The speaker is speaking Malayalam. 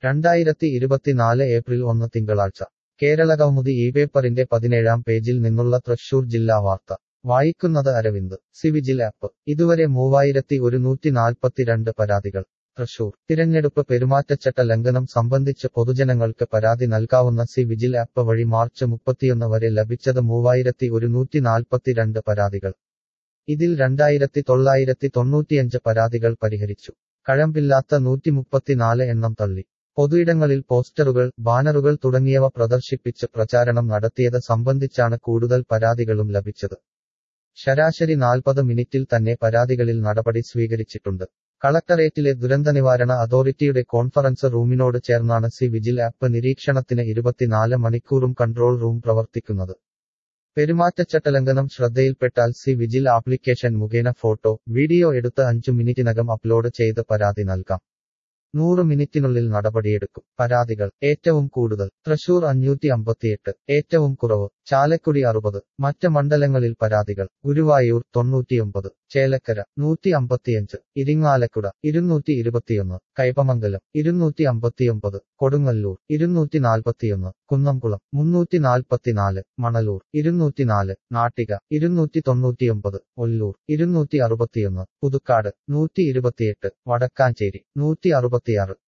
രണ്ടായിരത്തി ഇരുപത്തിനാല് ഏപ്രിൽ ഒന്ന് തിങ്കളാഴ്ച കേരളകൗമുദി ഈ പേപ്പറിന്റെ പതിനേഴാം പേജിൽ നിന്നുള്ള തൃശൂർ ജില്ലാ വാർത്ത വായിക്കുന്നത് അരവിന്ദ് സിവിജിൽ ആപ്പ് ഇതുവരെ മൂവായിരത്തി ഒരുന്നൂറ്റി നാൽപ്പത്തിരണ്ട് പരാതികൾ തൃശൂർ തിരഞ്ഞെടുപ്പ് പെരുമാറ്റച്ചട്ട ലംഘനം സംബന്ധിച്ച് പൊതുജനങ്ങൾക്ക് പരാതി നൽകാവുന്ന സി വിജിൽ ആപ്പ് വഴി മാർച്ച് മുപ്പത്തിയൊന്ന് വരെ ലഭിച്ചത് മൂവായിരത്തി ഒരുന്നൂറ്റി നാൽപ്പത്തിരണ്ട് പരാതികൾ ഇതിൽ രണ്ടായിരത്തി തൊള്ളായിരത്തി തൊണ്ണൂറ്റിയഞ്ച് പരാതികൾ പരിഹരിച്ചു കഴമ്പില്ലാത്ത നൂറ്റി മുപ്പത്തിനാല് എണ്ണം തള്ളി പൊതുയിടങ്ങളിൽ പോസ്റ്ററുകൾ ബാനറുകൾ തുടങ്ങിയവ പ്രദർശിപ്പിച്ച് പ്രചാരണം നടത്തിയത് സംബന്ധിച്ചാണ് കൂടുതൽ പരാതികളും ലഭിച്ചത് ശരാശരി നാൽപ്പത് മിനിറ്റിൽ തന്നെ പരാതികളിൽ നടപടി സ്വീകരിച്ചിട്ടുണ്ട് കളക്ടറേറ്റിലെ ദുരന്തനിവാരണ അതോറിറ്റിയുടെ കോൺഫറൻസ് റൂമിനോട് ചേർന്നാണ് സി വിജിൽ ആപ്പ് നിരീക്ഷണത്തിന് ഇരുപത്തിനാല് മണിക്കൂറും കൺട്രോൾ റൂം പ്രവർത്തിക്കുന്നത് പെരുമാറ്റച്ചട്ടലംഘനം ശ്രദ്ധയിൽപ്പെട്ടാൽ സി വിജിൽ ആപ്ലിക്കേഷൻ മുഖേന ഫോട്ടോ വീഡിയോ എടുത്ത് അഞ്ചു മിനിറ്റിനകം അപ്ലോഡ് ചെയ്ത് പരാതി നൽകാം നൂറ് മിനിറ്റിനുള്ളിൽ നടപടിയെടുക്കും പരാതികൾ ഏറ്റവും കൂടുതൽ തൃശൂർ അഞ്ഞൂറ്റി അമ്പത്തിയെട്ട് ഏറ്റവും കുറവ് ചാലക്കുടി അറുപത് മറ്റ് മണ്ഡലങ്ങളിൽ പരാതികൾ ഗുരുവായൂർ തൊണ്ണൂറ്റിയൊമ്പത് ചേലക്കര നൂറ്റി അമ്പത്തിയഞ്ച് ഇരിങ്ങാലക്കുട ഇരുന്നൂറ്റി ഇരുപത്തിയൊന്ന് കൈപ്പമംഗലം ഇരുന്നൂറ്റി അമ്പത്തിയൊമ്പത് കൊടുങ്ങല്ലൂർ ഇരുന്നൂറ്റി നാൽപ്പത്തിയൊന്ന് കുന്നംകുളം മുന്നൂറ്റി നാൽപ്പത്തിനാല് മണലൂർ ഇരുന്നൂറ്റിനാല് നാട്ടിക ഇരുന്നൂറ്റി തൊണ്ണൂറ്റിയൊമ്പത് ഒല്ലൂർ ഇരുന്നൂറ്റി അറുപത്തിയൊന്ന് പുതുക്കാട് നൂറ്റി ഇരുപത്തിയെട്ട് വടക്കാഞ്ചേരി നൂറ്റി അറുപത്തിയാറ്